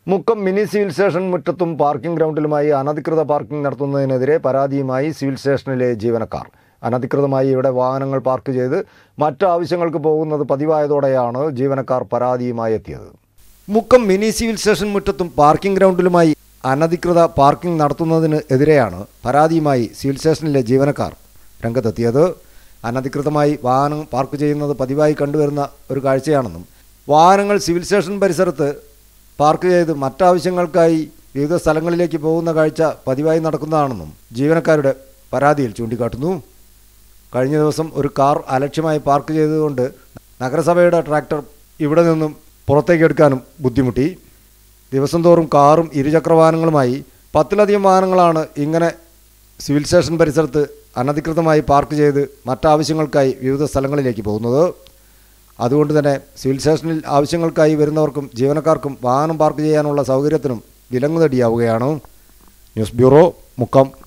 Mukkam mini civil station മുറ്റത്തും parking ഗ്രൗണ്ടിലുമായി അനധികൃത പാർക്കിംഗ് നടത്തുന്നതിനെതിരെ പരാതിയുമായി സിവിൽ സ്റ്റേഷനിലെ ജീവനക്കാർ അനധികൃതമായി ഇവിടെ വാഹനങ്ങൾ പാർക്ക് ചെയ്ത് മറ്റ് ആവശ്യങ്ങൾക്ക് പോകുന്നത് പതിവായതോടെയാണ് ജീവനക്കാർ പരാതിയുമായി എത്തിയത് മുക്കം മിനി സിവിൽ സ്റ്റേഷൻ മുറ്റത്തും പാർക്കിംഗ് ഗ്രൗണ്ടിലുമായി അനധികൃത പാർക്കിംഗ് നടത്തുന്നതിന് എതിരെയാണ് പരാതിയുമായി സിവിൽ സ്റ്റേഷനിലെ ജീവനക്കാർ രംഗത്തെത്തിയത് അനധികൃതമായി വാഹനം പാർക്ക് ചെയ്യുന്നത് പതിവായി കണ്ടുവരുന്ന ഒരു കാഴ്ചയാണെന്നും വാഹനങ്ങൾ സിവിൽ സ്റ്റേഷൻ പരിസരത്ത് പാർക്ക് ചെയ്ത് മറ്റാവശ്യങ്ങൾക്കായി വിവിധ സ്ഥലങ്ങളിലേക്ക് പോകുന്ന കാഴ്ച പതിവായി നടക്കുന്നതാണെന്നും ജീവനക്കാരുടെ പരാതിയിൽ ചൂണ്ടിക്കാട്ടുന്നു കഴിഞ്ഞ ദിവസം ഒരു കാർ അലക്ഷ്യമായി പാർക്ക് ചെയ്തതുകൊണ്ട് നഗരസഭയുടെ ട്രാക്ടർ ഇവിടെ നിന്നും പുറത്തേക്ക് എടുക്കാനും ബുദ്ധിമുട്ടി ദിവസം തോറും കാറും ഇരുചക്രവാഹനങ്ങളുമായി പത്തിലധികം വാഹനങ്ങളാണ് ഇങ്ങനെ സിവിൽ സ്റ്റേഷൻ പരിസരത്ത് അനധികൃതമായി പാർക്ക് ചെയ്ത് മറ്റാവശ്യങ്ങൾക്കായി വിവിധ സ്ഥലങ്ങളിലേക്ക് പോകുന്നത് അതുകൊണ്ട് തന്നെ സിവിൽ സ്റ്റേഷനിൽ ആവശ്യങ്ങൾക്കായി വരുന്നവർക്കും ജീവനക്കാർക്കും വാഹനം പാർക്ക് ചെയ്യാനുള്ള സൗകര്യത്തിനും വിലങ്ങുതടിയാവുകയാണ് ന്യൂസ് ബ്യൂറോ മുക്കം